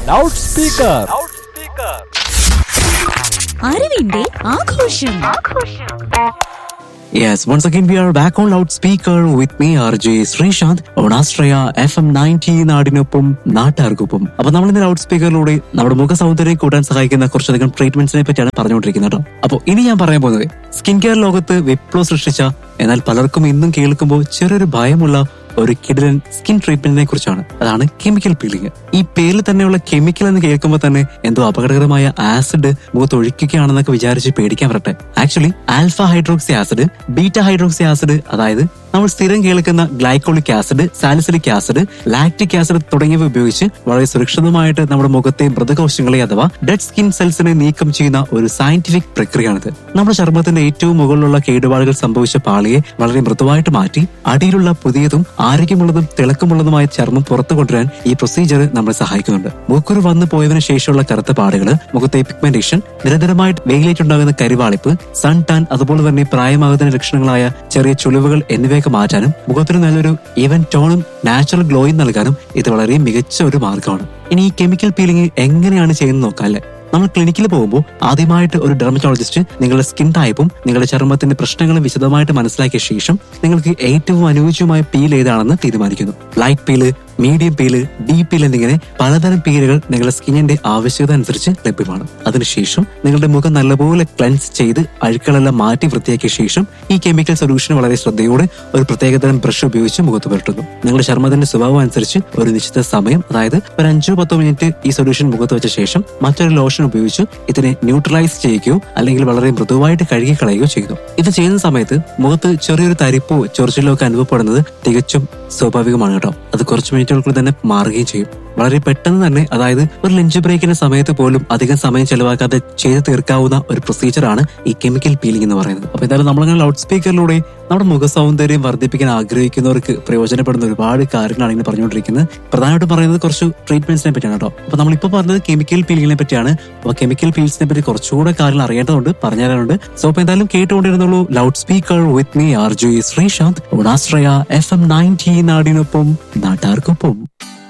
loud speaker അറിവിന്റെ ആഘോഷം Yes, once again we are back on loudspeaker with me RJ Sreesanth on Astraya FM 90 നാടിനൊപ്പം നാട്ടാർക്കൊപ്പം അപ്പൊ നമ്മൾ ഇന്ന് ലൗഡ് സ്പീക്കറിലൂടെ നമ്മുടെ മുഖ സൗന്ദര്യം കൂട്ടാൻ സഹായിക്കുന്ന കുറച്ചധികം ട്രീറ്റ്മെന്റ്സിനെ പറ്റിയാണ് പറഞ്ഞുകൊണ്ടിരിക്കുന്നത് കേട്ടോ അപ്പൊ ഇനി ഞാൻ പറയാൻ പോകുന്നത് സ്കിൻ കെയർ ലോകത്ത് വിപ്ലവം സൃഷ്ടിച്ച എന്നാൽ പലർക്കും ഇന്നും കേൾക്കുമ്പോൾ ചെറിയൊരു ഭയമുള്ള ഒരു കിടിലൻ സ്കിൻ ട്രീറ്റ്മെന്റിനെ കുറിച്ചാണ് അതാണ് കെമിക്കൽ പീലിംഗ് ഈ പേരിൽ തന്നെയുള്ള കെമിക്കൽ എന്ന് കേൾക്കുമ്പോൾ തന്നെ എന്തോ അപകടകരമായ ആസിഡ് മുഖത്ത് ഒഴിക്കുകയാണെന്നൊക്കെ വിചാരിച്ച് പേടിക്കാൻ വരട്ടെ actually alpha hydroxy acid beta hydroxy acid അതായത് നമ്മൾ സ്ഥിരം കേൾക്കുന്ന glycolic acid salicylic acid lactic acid തുടങ്ങിയവ ഉപയോഗിച്ച് വളരെ സുരക്ഷിതമായിട്ട് നമ്മുടെ മുഖത്തെ മൃതകോശങ്ങളെ അഥവാ ഡെഡ് സ്കിൻ സെൽസിനെ നീക്കം ചെയ്യുന്ന ഒരു സയന്റിഫിക് പ്രക്രിയയാണിത് നമ്മുടെ ചർമ്മത്തിന്റെ ഏറ്റവും മുകളിലുള്ള കേടുപാടുകൾ സംഭവിച്ച പാളിയെ വളരെ മൃദുവായിട്ട് മാറ്റി അടിയിലുള്ള പുതിയതും ആരോഗ്യമുള്ളതും തിളക്കമുള്ളതുമായ ചർമ്മം പുറത്തു കൊണ്ടുവരാൻ ഈ പ്രൊസീജിയർ നമ്മളെ സഹായിക്കുന്നുണ്ട് മൂക്കുരു വന്നു പോയതിനു ശേഷമുള്ള കറുത്ത പാടുകൾ മുഖത്തെ പിഗ്മെന്റേഷൻ നിരന്തരമായിട്ട് വെയിലേറ്റുണ്ടാകുന്ന കരിവാളിപ്പ് സൺ ടാൻ അതുപോലെ തന്നെ പ്രായമാകുന്ന ലക്ഷണങ്ങളായ ചെറിയ ചുളിവുകൾ എന്നിവയൊക്കെ മാറ്റാനും മുഖത്തിന് നല്ലൊരു ഈവൻ ടോണും നാച്ചുറൽ ഗ്ലോയും നൽകാനും ഇത് വളരെ മികച്ച ഒരു മാർഗമാണ് ഇനി ഈ കെമിക്കൽ പീലിംഗ് എങ്ങനെയാണ് ചെയ്യുന്നത് നോക്കാം അല്ലേ നമ്മൾ ക്ലിനിക്കിൽ പോകുമ്പോൾ ആദ്യമായിട്ട് ഒരു ഡെർമറ്റോളജിസ്റ്റ് നിങ്ങളുടെ സ്കിൻ ടൈപ്പും നിങ്ങളുടെ ചർമ്മത്തിന്റെ പ്രശ്നങ്ങളും വിശദമായിട്ട് മനസ്സിലാക്കിയ ശേഷം നിങ്ങൾക്ക് ഏറ്റവും അനുയോജ്യമായ പീൽ ഏതാണെന്ന് തീരുമാനിക്കുന്നു light peel medium peel deep peel എന്നിങ്ങനെ പലതരം പീലുകൾ നിങ്ങളുടെ സ്കിന്നിന്റെ ആവശ്യകത അനുസരിച്ച് ലഭ്യമാണ് അതിനുശേഷം നിങ്ങളുടെ മുഖം നല്ലപോലെ ക്ലെൻസ് ചെയ്ത് അഴുക്കളെല്ലാം മാറ്റി വൃത്തിയാക്കിയ ശേഷം ഈ കെമിക്കൽ സൊല്യൂഷൻ വളരെ ശ്രദ്ധയോടെ ഒരു പ്രത്യേകതരം ബ്രഷ് ഉപയോഗിച്ച് മുഖത്ത് പുരട്ടുന്നു നിങ്ങളുടെ ചർമ്മത്തിന്റെ സ്വഭാവം അനുസരിച്ച് ഒരു നിശ്ചിത സമയം അതായത് ഒരു അഞ്ചോ പത്തോ മിനിറ്റ് ഈ സൊല്യൂഷൻ മുഖത്ത് വെച്ച ശേഷം മറ്റൊരു ലോഷൻ ഉപയോഗിച്ച് ഇതിനെ ന്യൂട്രലൈസ് ചെയ്യുകയോ അല്ലെങ്കിൽ വളരെ മൃദുവായിട്ട് കഴുകി കളയുകയോ ചെയ്യുന്നു ഇത് ചെയ്യുന്ന സമയത്ത് മുഖത്ത് ചെറിയൊരു തരിപ്പോ ചൊറിച്ചിലോ ഒക്കെ അനുഭവപ്പെടുന്നത് തികച്ചും സ്വാഭാവികമാണ് കേട്ടോ അത് കുറച്ച് മിനിറ്റുകൾക്കുള്ളിൽ തന്നെ മാറുകയും ചെയ്യും വളരെ പെട്ടെന്ന് തന്നെ അതായത് ഒരു ലഞ്ച് ബ്രേക്കിന്റെ സമയത്ത് പോലും അധികം സമയം ചെലവാക്കാതെ ചെയ്ത് തീർക്കാവുന്ന ഒരു പ്രൊസീജിയർ ആണ് ഈ കെമിക്കൽ പീലിംഗ് എന്ന് പറയുന്നത് അപ്പൊ എന്തായാലും നമ്മളങ്ങനെ ലൗഡ് സ്പീക്കറിലൂടെ നമ്മുടെ മുഖ സൗന്ദര്യം വർദ്ധിപ്പിക്കാൻ ആഗ്രഹിക്കുന്നവർക്ക് പ്രയോജനപ്പെടുന്ന ഒരുപാട് കാര്യങ്ങളാണ് ഇങ്ങനെ പറഞ്ഞുകൊണ്ടിരിക്കുന്നത് പ്രധാനമായിട്ടും പറയുന്നത് കുറച്ച് ട്രീറ്റ്മെന്റ്സിനെ പറ്റിയാണ് കേട്ടോ അപ്പൊ നമ്മളിപ്പോൾ പറഞ്ഞത് കെമിക്കൽ പീലിങ്ങിനെ പറ്റിയാണ് അപ്പൊ കെമിക്കൽ പീൽസിനെ പറ്റി കുറച്ചുകൂടെ കാര്യങ്ങൾ അറിയേണ്ടതുണ്ട് പറഞ്ഞു തരാനുണ്ട് സോ അപ്പൊ എന്തായാലും കേട്ടുകൊണ്ടിരുന്നുള്ളൂ loud speaker with me R J Sreesanth ഉണാശ്രയ എഫ് എം നയൻറ്റി നാടിനൊപ്പം നാട്ടാർക്കൊപ്പം